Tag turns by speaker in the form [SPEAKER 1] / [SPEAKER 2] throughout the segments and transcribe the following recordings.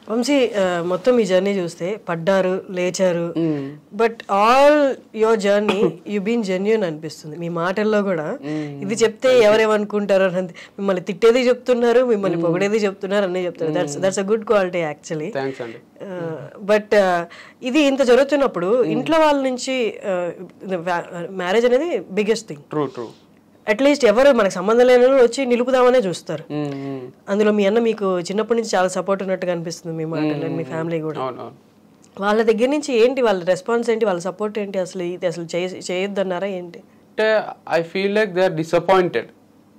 [SPEAKER 1] వంశీ ఆ, మొత్తం మీ జర్నీ చూస్తే పడ్డారు లేచారు but all your journey you been genuine అనిపిస్తుంది మీ మాటల్లో కూడా ఇది చెప్తే ఎవరేమనుకుంటారో అని అంతే. మిమ్మల్ని తిట్టేది చెప్తున్నారు మిమ్మల్ని పొగిడేది చెప్తున్నారు అన్నీ చెప్తున్నారు that's that's a good quality actually
[SPEAKER 2] thanks అండి
[SPEAKER 1] బట్ ఇది ఇంత జరుగుతున్నప్పుడు ఇంట్లో వాళ్ళ నుంచి మ్యారేజ్ అనేది biggest thing
[SPEAKER 2] true true
[SPEAKER 1] at least ఎవరు మనకు సంబంధం లేని వాళ్ళు వచ్చి నిలుపుదామనే చూస్తారు అందులో మీ అన్న మీకు చిన్నప్పటి నుంచి చాలా సపోర్ట్ ఉన్నట్టుగా అనిపిస్తుంది మీ మాటలు and మీ ఫ్యామిలీ కూడా
[SPEAKER 2] అవునవును
[SPEAKER 1] వాళ్ళ దగ్గర నుంచి ఏంటి వాళ్ళ రెస్పాన్స్ ఏంటి వాళ్ళ సపోర్ట్ ఏంటి అసలు ఇది అసలు చేయ- చేయొద్దన్నారా ఏంటి
[SPEAKER 2] అంటే I feel like they are disappointed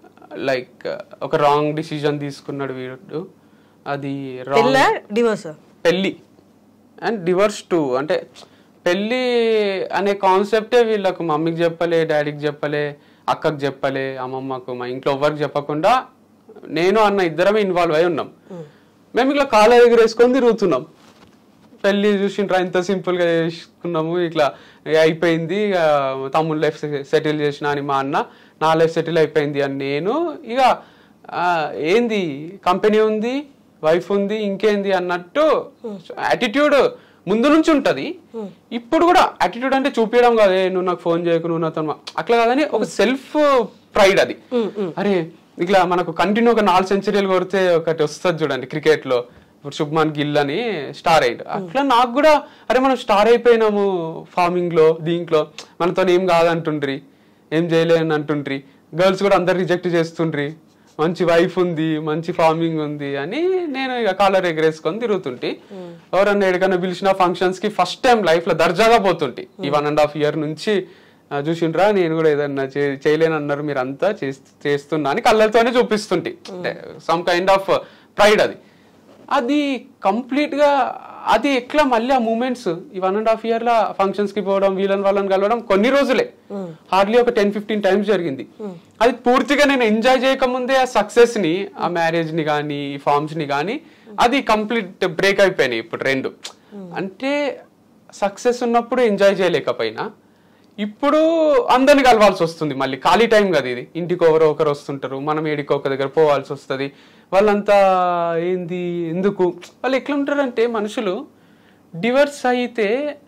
[SPEAKER 2] like ఒక రాంగ్ డిసిజన్ తీసుకున్నాడు వీడు అది రాంగ్
[SPEAKER 1] పెళ్ళా డివోర్సా
[SPEAKER 2] పెళ్ళి అండ్ డివర్స్ టు అంటే పెళ్ళి అనే కాన్సెప్టే వీళ్ళకు మమ్మీకి చెప్పలే డాడీకి చెప్పలే అక్కకి చెప్పలే అమ్మమ్మకు మా ఇంట్లో ఎవరికి చెప్పకుండా నేను అన్న ఇద్దరమే ఇన్వాల్వ్ అయి ఉన్నాం మేము ఇట్లా కాళ్ళ దగ్గర వేసుకొని తిరుగుతున్నాం పెళ్ళి చూసిండ్రా ఇంత సింపుల్ గా చేసుకున్నాము ఇట్లా ఇక అయిపోయింది ఇక తమ్ముడు లైఫ్ సెటిల్ చేసిన అని మా అన్న నా లైఫ్ సెటిల్ అయిపోయింది అని నేను ఇక ఆ, ఏంది కంపెనీ ఉంది వైఫ్ ఉంది ఇంకేంది అన్నట్టు యాటిట్యూడ్ ముందు నుంచి ఉంటది ఇప్పుడు కూడా యాటిట్యూడ్ అంటే చూపించడం కాదు "ఏ, నువ్వు నాకు ఫోన్ చేయకు నువ్వు నాతో మా-" అట్లా కాదని ఒక సెల్ఫ్ ప్రైడ్ అది అరే ఇట్లా మనకు కంటిన్యూ ఒక నాలుగు సెంచరీలు కొడితే ఒకటి వస్తుంది చూడండి క్రికెట్ లో ఇప్పుడు శుభ్మాన్ గిల్ అని స్టార్ అయ్యాడు అట్లా నాకు కూడా అరే మనం స్టార్ అయిపోయినాము ఫార్మింగ్ లో దీంట్లో మనతో ఏం కాదంటుండ్రి ఏం చేయలేని అంటుండ్రి గర్ల్స్ కూడా అందరు రిజెక్ట్ చేస్తుండ్రి మంచి వైఫ్ ఉంది మంచి ఫార్మింగ్ ఉంది అని నేను ఇక కాలర్ ఎగరేసుకొని తిరుగుతుంటి ఎవరన్నా ఎక్కడికైనా పిలిచిన ఫంక్షన్స్ కి ఫస్ట్ టైం లైఫ్ లో దర్జాగా పోతుంటి ఈ వన్ అండ్ హాఫ్ ఇయర్ నుంచి ఆ, చూసిండ్రా నేను కూడా ఏదన్నా చే- చేయలేనన్నారు మీరు అంతా చేస్తున్నా అని కళ్ళతోనే చూపిస్తుంటి అంటే సమ్ కైండ్ ఆఫ్ ప్రైడ్ అది అది కంప్లీట్ గా అది ఎట్లా మళ్ళీ ఆ మూమెంట్స్ ఈ వన్ అండ్ హాఫ్ ఇయర్ లా ఫంక్షన్స్ కి పోవడం వీళ్ళని వాళ్ళని కలవడం కొన్ని రోజులే హార్డ్లీ ఒక టెన్ ఫిఫ్టీన్ టైమ్స్ జరిగింది అది పూర్తిగా నేను ఎంజాయ్ చేయకముందే ఆ సక్సెస్ ని ఆ మ్యారేజ్ ని కానీ ఈ ఫార్మ్స్ ని కానీ అది కంప్లీట్ బ్రేక్ అయిపోయినాయి ఇప్పుడు రెండు అంటే సక్సెస్ ఉన్నప్పుడు ఎంజాయ్ చేయలేకపోయినా ఇప్పుడు అందరిని కలవాల్సి వస్తుంది మళ్ళీ ఖాళీ టైం కదా ఇది ఇంటికి ఒకరు ఒకరు వస్తుంటారు మనం ఏడికి ఒక దగ్గర పోవాల్సి వస్తుంది వాళ్ళంతా ఏంది ఎందుకు వాళ్ళు ఎట్లా ఉంటారంటే మనుషులు డివర్స్ అయితే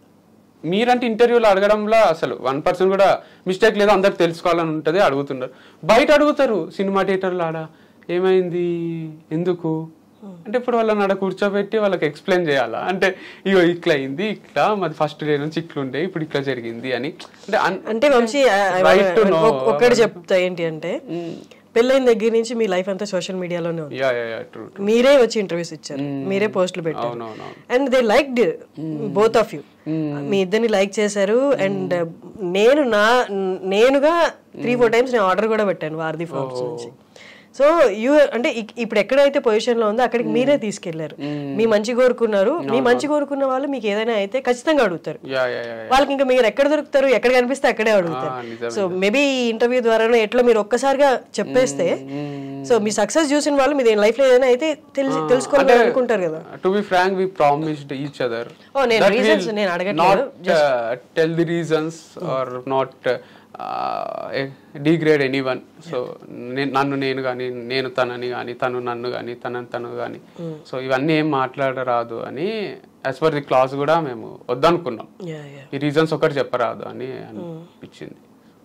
[SPEAKER 2] మీరంటే ఇంటర్వ్యూలో అడగడంలో అసలు వన్ పర్సన్ కూడా మిస్టేక్ లేదో అందరికి తెలుసుకోవాలని ఉంటుంది అడుగుతున్నారు బయట అడుగుతారు సినిమా థియేటర్లో ఆడ ఏమైంది ఎందుకు అంటే ఇప్పుడు వాళ్ళని ఆడ కూర్చోబెట్టి వాళ్ళకి ఎక్స్ప్లెయిన్ చేయాలా అంటే ఇగో ఇట్లా అయింది ఇట్లా మాది ఫస్ట్ డే నుంచి ఇట్లుండే ఇప్పుడు ఇట్లా జరిగింది అని అంటే అన్-
[SPEAKER 1] అంటే Vamsi I- I-
[SPEAKER 2] Right to know.
[SPEAKER 1] ఒక్- ఒక్కటి చెప్తా ఏంటి అంటే పెళ్ళైన దగ్గర నుంచి మీ లైఫ్ అంతా సోషల్ మీడియాలోనే ఉంది
[SPEAKER 2] యా యా యా ట్రూ
[SPEAKER 1] మీరే వచ్చి ఇంటర్వ్యూస్ ఇచ్చారు మీరే పోస్టులు పెట్టారు
[SPEAKER 2] అవునవునవును
[SPEAKER 1] and they like both of you మీ ఇద్దరిని లైక్ చేశారు అండ్ నేను నా నేనుగా త్రీ ఫోర్ టైమ్స్ నేను ఆర్డర్ కూడా పెట్టాను వారధి ఫార్మ్స్ నుంచి సో యూ అంటే ఇక్- ఇప్పుడు ఎక్కడైతే పొజిషన్ లో ఉందో అక్కడికి మీరే తీసుకెళ్లారు మీ మంచి కోరుకున్నారు మీ మంచి కోరుకున్న వాళ్ళు మీకు ఏదైనా అయితే ఖచ్చితంగా అడుగుతారు
[SPEAKER 2] యా యా యా
[SPEAKER 1] వాళ్ళకి ఇంకా మీరు ఎక్కడ దొరుకుతారు ఎక్కడ కనిపిస్తే అక్కడే అడుగుతారు
[SPEAKER 2] ఆ, నిజమే.
[SPEAKER 1] సో మేబీ ఇంటర్వ్యూ ద్వారానో ఎట్లా మీరు ఒక్కసారిగా చెప్పేస్తే సో మీ సక్సెస్ చూసిన వాళ్ళు మీ లైఫ్ లో ఏదైనా అయితే తెలిసి తెలుసుకోవాలని అనుకుంటారు కదా
[SPEAKER 2] to be frank we promised each other
[SPEAKER 1] Oh, నేను reasons నేను అడగట్లేదు.
[SPEAKER 2] Not tell the reasons are not degrade anyone so నన్ను నేను కానీ నేను తనని కానీ తను నన్ను కానీ తనని తను కానీ సో ఇవన్నీ ఏం మాట్లాడరాదు అని యాజ్ పర్ ది క్లాస్ కూడా మేము వద్దనుకున్నాం
[SPEAKER 1] యా యా
[SPEAKER 2] ఈ రీజన్స్ ఒకటి చెప్పరాదు అని అనిపించింది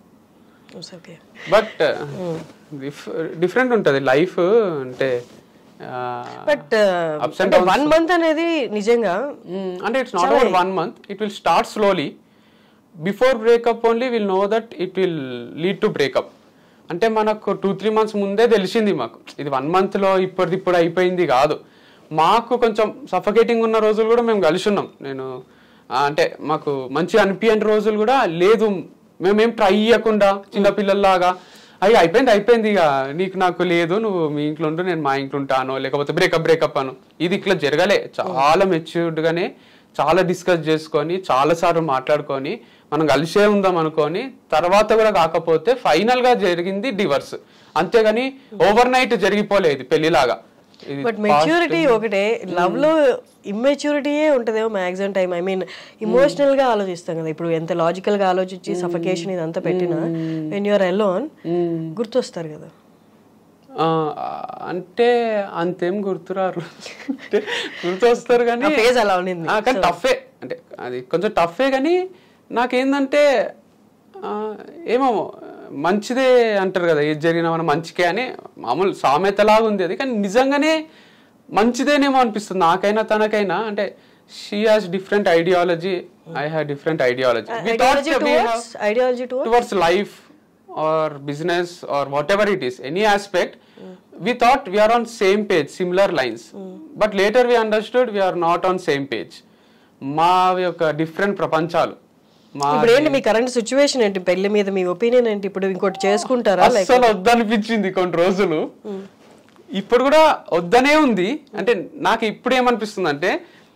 [SPEAKER 1] ఓకే
[SPEAKER 2] బట్ డిఫరెంట్ ఉంటుంది లైఫ్ అంటే ఆ,
[SPEAKER 1] బట్
[SPEAKER 2] Ups and
[SPEAKER 1] అంటే వన్ మంత్ అనేది నిజంగా
[SPEAKER 2] Mm, అంటే it's not about one month it will start slowly before breakup only will know that it will lead to breakup అంటే మనకు టూ త్రీ మంత్స్ ముందే తెలిసింది మాకు ఇది వన్ మంత్లో ఇప్పటిది ఇప్పుడు అయిపోయింది కాదు మాకు కొంచెం సఫకేటింగ్ ఉన్న రోజులు కూడా మేము కలిసి ఉన్నాం నేను ఆ, అంటే మాకు మంచి అనిపించని రోజులు కూడా లేదు మేమేం ట్రై చేయకుండా చిన్నపిల్లల్లాగా అయ్యి అయిపోయింది అయిపోయింది ఇక నీకు నాకు లేదు నువ్వు మీ ఇంట్లో ఉండు నేను మా ఇంట్లో ఉంటాను లేకపోతే బ్రేకప్ బ్రేకప్ అను ఇది ఇట్లా జరగలే చాలా మెచ్యూర్డ్ గానే చాలా డిస్కస్ చేసుకొని చాలా సార్లు మాట్లాడుకొని మనం కలిసే ఉందాం అనుకొని తర్వాత కూడా కాకపోతే ఫైనల్ గా జరిగింది డివర్స్ అంతేగాని ఓవర్ నైట్ జరిగిపోలేదు పెళ్లిలాగా ఇది
[SPEAKER 1] బట్ మెచ్యూరిటీ ఒకటే లవ్ లో ఇమ్మెచ్యూరిటీయే ఉంటదేమో maximum time I mean emotional గా ఆలోచిస్తాం కదా ఇప్పుడు ఎంత లాజికల్ గా ఆలోచించి సఫకేషన్ ఇదంతా పెట్టినా వెన్ యూఆర్ ఎలోన్ గుర్తొస్తారు కదా
[SPEAKER 2] ఆ, అంటే అంతేం గుర్తురారు అంటే గుర్తు వస్తారు కానీ
[SPEAKER 1] ఆ phase అలా ఉన్నింది.
[SPEAKER 2] ఆ, కానీ టఫే అంటే అది కొంచెం టఫే కానీ నాకేందంటే ఆ, ఏమో మంచిదే అంటారు కదా ఏది జరిగినా మనం మంచికే అని మామూలు సామెతలాగా ఉంది అది కానీ నిజంగానే మంచిదేనేమో అనిపిస్తుంది నాకైనా తనకైనా అంటే she has different ideology I have different ideology
[SPEAKER 1] ideology towards ideology towards
[SPEAKER 2] towards life or business or whatever it is any aspect we thought we are on same page similar lines but later we understood we are not on same page మా యొక్క different ప్రపంచాలు మా
[SPEAKER 1] ఇప్పుడు ఏంటి మీ current situation ఏంటి పెళ్లి మీద మీ opinion ఏంటి ఇప్పుడు ఇంకోటి చేసుకుంటారా లేక
[SPEAKER 2] అస్సలు వద్దనిపించింది కొన్ని రోజులు ఇప్పుడు కూడా వద్దనే ఉంది అంటే నాకు ఇప్పుడు ఏమనిపిస్తుంది అంటే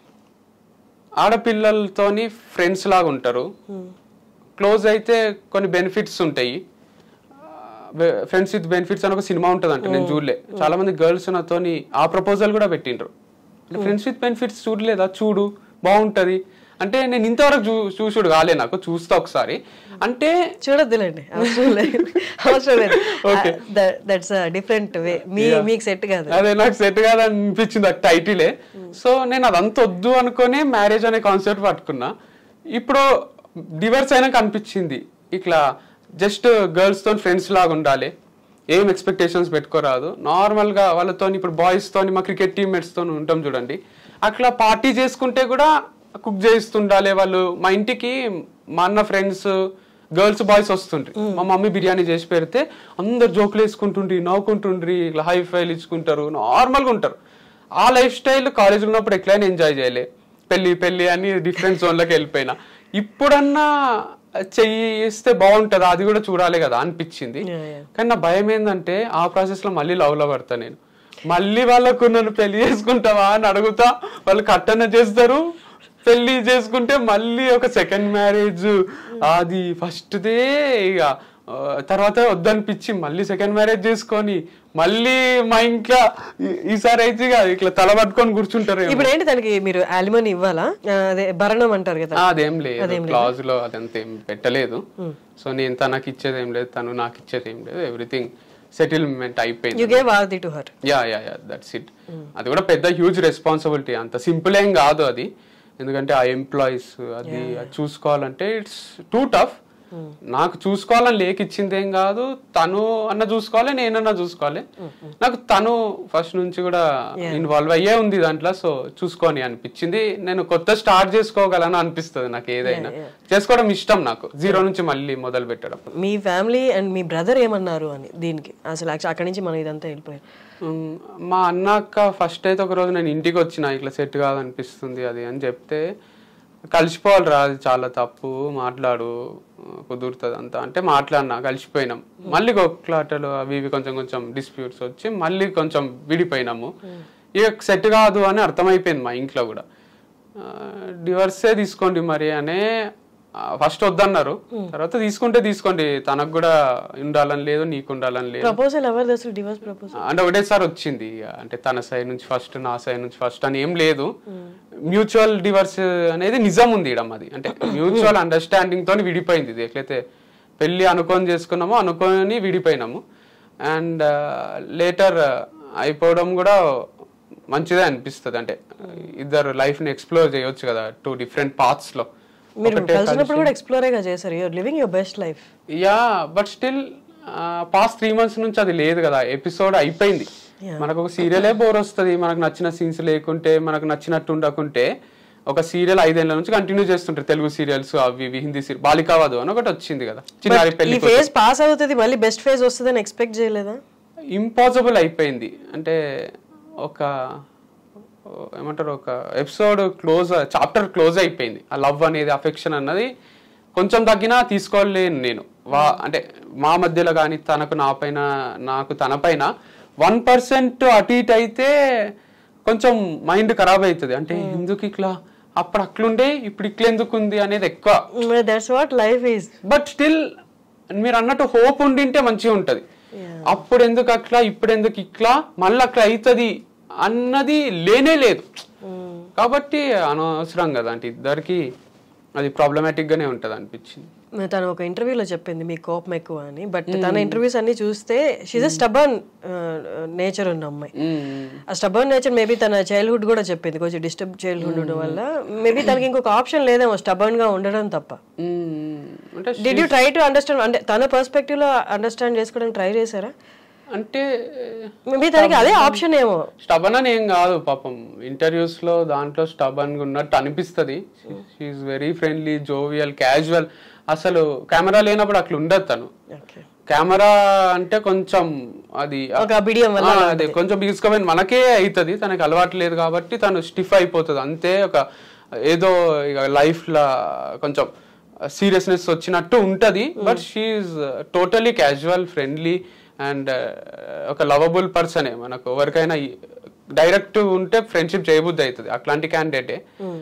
[SPEAKER 2] ఆడపిల్లలతోని ఫ్రెండ్స్ లాగా ఉంటారు క్లోజ్ అయితే కొన్ని బెనిఫిట్స్ ఉంటాయి ఫ్రెండ్స్ విత్ బెనిఫిట్స్ అని ఒక సినిమా ఉంటుంది అంటే నేను చూడలే చాలా మంది గర్ల్స్ నాతోని ఆ ప్రపోజల్ కూడా పెట్టిండ్రు ఫ్రెండ్స్ విత్ బెనిఫిట్స్ చూడలేదా చూడు బాగుంటది అంటే నేను ఇంతవరకు చూ చూసుడు కాలే నాకు చూస్తా ఒకసారి అంటే
[SPEAKER 1] చూడొద్దులేండి అవసరం లేదు అవసరం లేదు దట్స్ డిఫరెంట్ వే మీ మీకు సెట్ కాదు
[SPEAKER 2] అదే నాకు సెట్ కాదని అనిపించింది ఆ టైటిలే సో నేను అదంతా వద్దు అనుకునే మ్యారేజ్ అనే కాన్సెప్ట్ పట్టుకున్నా ఇప్పుడు డివర్స్ అయినాక అనిపించింది ఇట్లా జస్ట్ గర్ల్స్ తో ఫ్రెండ్స్ లాగా ఉండాలి ఏం ఎక్స్పెక్టేషన్స్ పెట్టుకోరాదు నార్మల్ గా వాళ్ళతో ఇప్పుడు బాయ్స్ తోని మా క్రికెట్ టీమ్మేట్స్ తో ఉంటాం చూడండి అట్లా పార్టీ చేసుకుంటే కూడా కుక్ చేస్తుండాలి వాళ్ళు మా ఇంటికి మా అన్న ఫ్రెండ్స్ గర్ల్స్ బాయ్స్ వస్తుండ్రి మా మమ్మీ బిర్యానీ చేసి పెడితే అందరు జోకులు వేసుకుంటుండ్రి నవ్వుకుంటుండ్రి ఇట్లా హై ఫైల్ ఇచ్చుకుంటారు నార్మల్గా ఉంటారు ఆ లైఫ్ స్టైల్ కాలేజ్ ఉన్నప్పుడు ఎట్లయినా ఎంజాయ్ చేయలే పెళ్లి పెళ్లి అని డిఫరెంట్ జోన్లోకి వెళ్ళిపోయినా ఇప్పుడన్నా చెయ్యి ఇస్తే బాగుంటుంది అది కూడా చూడాలి కదా అనిపించింది
[SPEAKER 1] Yeah, yeah.
[SPEAKER 2] కానీ నా భయం ఏంటంటే ఆ ప్రాసెస్ లో మళ్ళీ లవ్ లో పడతా నేను మళ్ళీ వాళ్ళకు నన్ను పెళ్లి చేసుకుంటావా అని అడుగుతా వాళ్ళు కట్టన చేస్తారు పెళ్లి చేసుకుంటే మళ్ళీ ఒక సెకండ్ మ్యారేజ్ అది ఫస్ట్ దే ఇక ఆ, తర్వాత వద్దనిపించి మళ్ళీ సెకండ్ మ్యారేజ్ చేసుకొని మళ్ళీ మా ఇంట్లో ఈ- ఈసారి అయితే ఇక ఇట్లా తల పట్టుకొని కూర్చుంటారు
[SPEAKER 1] ఇప్పుడు ఏంటి దానికి మీరు అలిమని ఇవ్వాలా ఆ, అదే భరణం అంటారు కదా
[SPEAKER 2] ఆ, అదేం లేదు క్లాజ్ లో అదంతా ఏం పెట్టలేదు సో నేను తనకి ఇచ్చేది ఏం లేదు తను నాకు ఇచ్చేది ఏం లేదు ఎవ్రీథింగ్ సెటిల్మెంట్ అయిపోయింది
[SPEAKER 1] యు గేవ్ ఆది to her
[SPEAKER 2] yeah yeah yeah that's it అది కూడా పెద్ద హ్యూజ్ రెస్పాన్సిబిలిటీ అంత సింపుల్ ఏం కాదు అది ఎందుకంటే ఆ ఎంప్లాయీస్ అది అది చూసుకోవాలంటే ఇట్స్ టూ టఫ్ నాకు చూసుకోవాలని లేక ఇచ్చింది ఏం కాదు తను అన్న చూసుకోవాలి నేనన్నా చూసుకోవాలి నాకు తను ఫస్ట్ నుంచి కూడా ఇన్వాల్వ్ అయ్యే ఉంది దాంట్లో సో చూసుకొని అనిపించింది నేను కొత్త స్టార్ట్ చేసుకోగలను అనిపిస్తుంది నాకు ఏదైనా చేసుకోవడం ఇష్టం నాకు జీరో నుంచి మళ్ళీ మొదలు పెట్టడం
[SPEAKER 1] మీ ఫ్యామిలీ అండ్ మీ బ్రదర్ ఏమన్నారు అని దీనికి అసలు యాక్చువల్ అక్కడి నుంచి మనం ఇదంతా వెళ్ళిపోయాం
[SPEAKER 2] ఉమ్, మా అన్న అక్క ఫస్ట్ అయితే ఒక రోజు నేను ఇంటికి వచ్చిన ఇట్లా సెట్ కాదనిపిస్తుంది అది అని చెప్తే కలిసిపోవాలి రా అది చాలా తప్పు మాట్లాడు కుదురుతుంది అంతా అంటే మాట్లాడినా కలిసిపోయినాం మళ్ళీ కొట్లాటలు అవి ఇవి కొంచెం కొంచెం డిస్ప్యూట్స్ వచ్చి మళ్ళీ కొంచెం విడిపోయినాము ఇక సెట్ కాదు అని అర్థమైపోయింది మా ఇంట్లో కూడా డివర్సే తీసుకోండి మరి అనే ఫస్ట్ వద్దన్నారు తర్వాత తీసుకుంటే తీసుకోండి తనకు కూడా ఉండాలని లేదు నీకు ఉండాలని లేదు
[SPEAKER 1] ప్రపోజల్ ఎవరిది అసలు డివోర్స్ ప్రపోజల్
[SPEAKER 2] అంటే ఒకటేసారి వచ్చింది ఇక. అంటే తన సైడ్ నుంచి ఫస్ట్ నా సైడ్ నుంచి ఫస్ట్ అని ఏం లేదు మ్యూచువల్ డివర్స్ అనేది నిజం ఉంది ఇడం అది అంటే మ్యూచువల్ అండర్స్టాండింగ్ తోని విడిపోయింది ఇది ఎట్లయితే పెళ్లి అనుకొని చేసుకున్నామో అనుకొని విడిపోయినాము అండ్ లేటర్ అయిపోవడం కూడా మంచిదే అనిపిస్తుంది అంటే ఇద్దరు లైఫ్ ని ఎక్స్ప్లోర్ చేయొచ్చు కదా టూ డిఫరెంట్ పార్ట్స్ లో
[SPEAKER 1] మీరు కలిసినప్పుడు కూడా ఎక్స్ప్లోరేగా చేశారు your living your best life
[SPEAKER 2] yeah but still past three months నుంచి అది లేదు కదా ఎపిసోడ్ అయిపోయింది మనకు ఒక సీరియలే బోర్ వస్తుంది మనకు నచ్చిన సీన్స్ లేకుంటే మనకు నచ్చినట్టు ఉండకుంటే ఒక సీరియల్ ఐదేళ్ల నుంచి కంటిన్యూ చేస్తుంటారు తెలుగు సీరియల్స్ అవి ఇవి హిందీ సీరియల్ బాలికావదు అని ఒకటి వచ్చింది కదా చిన్నారి
[SPEAKER 1] ఈ
[SPEAKER 2] పెళ్లి
[SPEAKER 1] ఫేజ్ పాస్ అవుతుంది మళ్ళీ బెస్ట్ ఫేజ్ వస్తుందని ఎక్స్పెక్ట్ చేయలేదా
[SPEAKER 2] ఇంపాసిబుల్ అయిపోయింది అంటే ఒక ఏమంటారు ఒక ఎపిసోడ్ క్లోజ్ చాప్టర్ క్లోజ్ అయిపోయింది ఆ లవ్ అనేది అఫెక్షన్ అన్నది కొంచెం తగ్గినా తీసుకోలేను నేను వా అంటే మా మధ్యలో కానీ తనకు నా పైన నాకు తన పైన వన్ పర్సెంట్ అటు ఇటు అయితే కొంచెం మైండ్ ఖరాబ్ అవుతుంది అంటే ఎందుకు ఇట్లా అప్పుడు అట్లుండే ఇప్పుడు ఇట్లా ఎందుకు ఉంది అనేది ఎక్కువ
[SPEAKER 1] that's what life is
[SPEAKER 2] but still మీరు అన్నట్టు హోప్ ఉండింటే మంచిగా ఉంటది అప్పుడు ఎందుకు అట్లా ఇప్పుడు ఎందుకు ఇట్లా మళ్ళీ అట్లా అవుతుంది అన్నది లేనే లేదు కాబట్టి అనవసరం కదా అంటే ఇద్దరికి అది ప్రాబ్లమాటిక్ గానే ఉంటది అనిపించింది
[SPEAKER 1] తను ఒక ఇంటర్వ్యూలో చెప్పింది మీ కోపం ఎక్కువ అని బట్ తన ఇంటర్వ్యూస్ అన్ని చూస్తే షీజ్ అ స్టబర్న్ నేచర్ ఉన్న అమ్మాయి
[SPEAKER 2] మ్మ్.
[SPEAKER 1] ఆ స్టబర్న్ నేచర్ మేబీ తన చైల్డ్హుడ్ కూడా చెప్పింది కొంచెం డిస్టర్బ్ చైల్డ్హుడ్ ఉండడం వల్ల మేబీ తనకి ఇంకొక ఆప్షన్ లేదేమో stubborn గా ఉండడం తప్ప
[SPEAKER 2] మ్మ్. అంటే
[SPEAKER 1] did you try to understand అంటే తన పర్స్పెక్టివ్ లో అండర్స్టాండ్ చేసుకోవడానికి ట్రై చేశారా
[SPEAKER 2] అంటే
[SPEAKER 1] మేబీ తనకి అదే ఆప్షన్ ఏమో
[SPEAKER 2] స్టబన్ అని ఏం కాదు పాపం ఇంటర్వ్యూస్ లో దాంట్లో స్టబన్ ఉన్నట్టు అనిపిస్తుంది she very friendly jovial casual అసలు కెమెరా లేనప్పుడు అట్లా ఉండదు తను
[SPEAKER 1] ఓకే
[SPEAKER 2] కెమెరా అంటే కొంచెం అది
[SPEAKER 1] ఒక బిడియం వల్ల
[SPEAKER 2] ఆ, అదే కొంచెం బిగుసుకోపోయింది మనకే అవుతుంది తనకి అలవాటు లేదు కాబట్టి తను స్టిఫ్ అయిపోతుంది అంతే ఒక ఏదో ఇక లైఫ్ లా కొంచెం సీరియస్నెస్ వచ్చినట్టు ఉంటది but she totally casual friendly and ఒక లవబుల్ పర్సనే మనకు ఎవరికైనా డైరెక్ట్ ఉంటే ఫ్రెండ్షిప్ చేయబుద్ధి అవుతుంది అట్లాంటి క్యాండిడేటే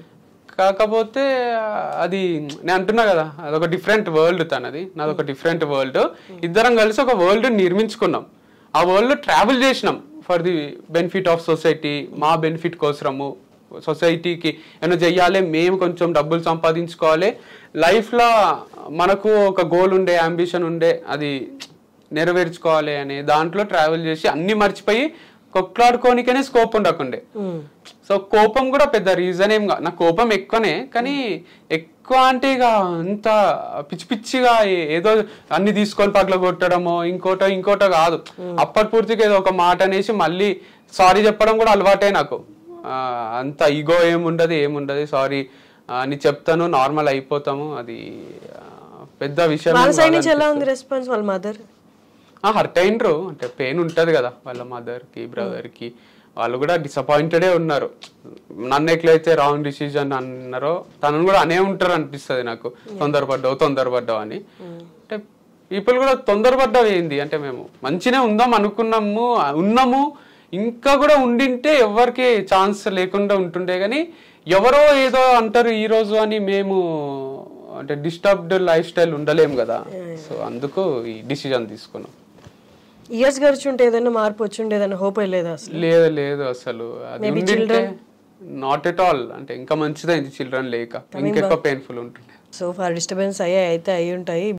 [SPEAKER 2] కాకపోతే ఆ, అది నేను అంటున్నా కదా అదొక డిఫరెంట్ వరల్డ్ తనది నాదొక డిఫరెంట్ వరల్డ్ ఇద్దరం కలిసి ఒక వరల్డ్ నిర్మించుకున్నాం ఆ వరల్డ్ ట్రావెల్ చేసినాం for the benefit of society మా బెనిఫిట్ కోసము సొసైటీకి ఏమైనా చెయ్యాలి మేము కొంచెం డబ్బులు సంపాదించుకోవాలి లైఫ్లో మనకు ఒక గోల్ ఉండే అంబిషన్ ఉండే అది నెరవేర్చుకోవాలి అని దాంట్లో ట్రావెల్ చేసి అన్ని మర్చిపోయి కొట్లాడుకోనికనే స్కోప్ ఉండకుండే సో కోపం కూడా పెద్ద రీజన్ ఏం కాదు నా కోపం ఎక్కువనే కానీ ఎక్కువ అంటే ఇక అంత పిచ్చి పిచ్చిగా ఏ- ఏదో అన్ని తీసుకొని పట్ల కొట్టడమో ఇంకోటో ఇంకోటో కాదు అప్పటి పూర్తిగా ఏదో ఒక మాట అనేసి మళ్ళీ సారీ చెప్పడం కూడా అలవాటే నాకు ఆ, అంత ఈగో ఏముండదు ఏముండదు సారీ అని చెప్తాను నార్మల్ అయిపోతాము అది ఆ, పెద్ద విషయం
[SPEAKER 1] వాళ్ళ
[SPEAKER 2] ఏం
[SPEAKER 1] సైడ్
[SPEAKER 2] కాదు
[SPEAKER 1] నుంచి ఎలా ఉంది రెస్పాన్స్ వాళ్ళ మదర్
[SPEAKER 2] హర్ట్ అయినరు అంటే పెయిన్ ఉంటది కదా వాళ్ళ మదర్ కి బ్రదర్ కి వాళ్ళు కూడా డిసప్పాయింటెడే ఉన్నారు నన్ను ఎట్లయితే రాంగ్ డిసిజన్ అన్నారో తనను కూడా అనే ఉంటారు అనిపిస్తుంది నాకు తొందరపడ్డావు తొందరపడ్డావు అని అంటే పీపుల్ కూడా తొందరపడ్డావు ఏంది అంటే మేము మంచినే ఉందాం అనుకున్నాము ఉన్నాము ఇంకా కూడా ఉండింటే ఎవరికి ఛాన్స్ లేకుండా ఉంటుండే కానీ ఎవరో ఏదో అంటారు ఈ రోజు అని మేము అంటే డిస్టర్బ్డ్ లైఫ్ స్టైల్ ఉండలేం కదా సో అందుకు ఈ డిసిజన్ తీసుకున్నాం
[SPEAKER 1] ఇయర్స్ గడిచుంటే ఏదైనా మార్పు వచ్చుండే ఏదైనా హోప్ లేదా అసలు
[SPEAKER 2] లేదు లేదు అసలు అది ఉండింటే నాట్ ఎట్ ఆల్ అంటే ఇంకా మంచిదైంది చిల్డ్రన్ లేక ఇంకెక్కువ పెయిన్ఫుల్ ఉంటుండే
[SPEAKER 1] సో ఫార్ డిస్టర్బెన్స్ అయ్యాయి అయితే అయి ఉంటాయి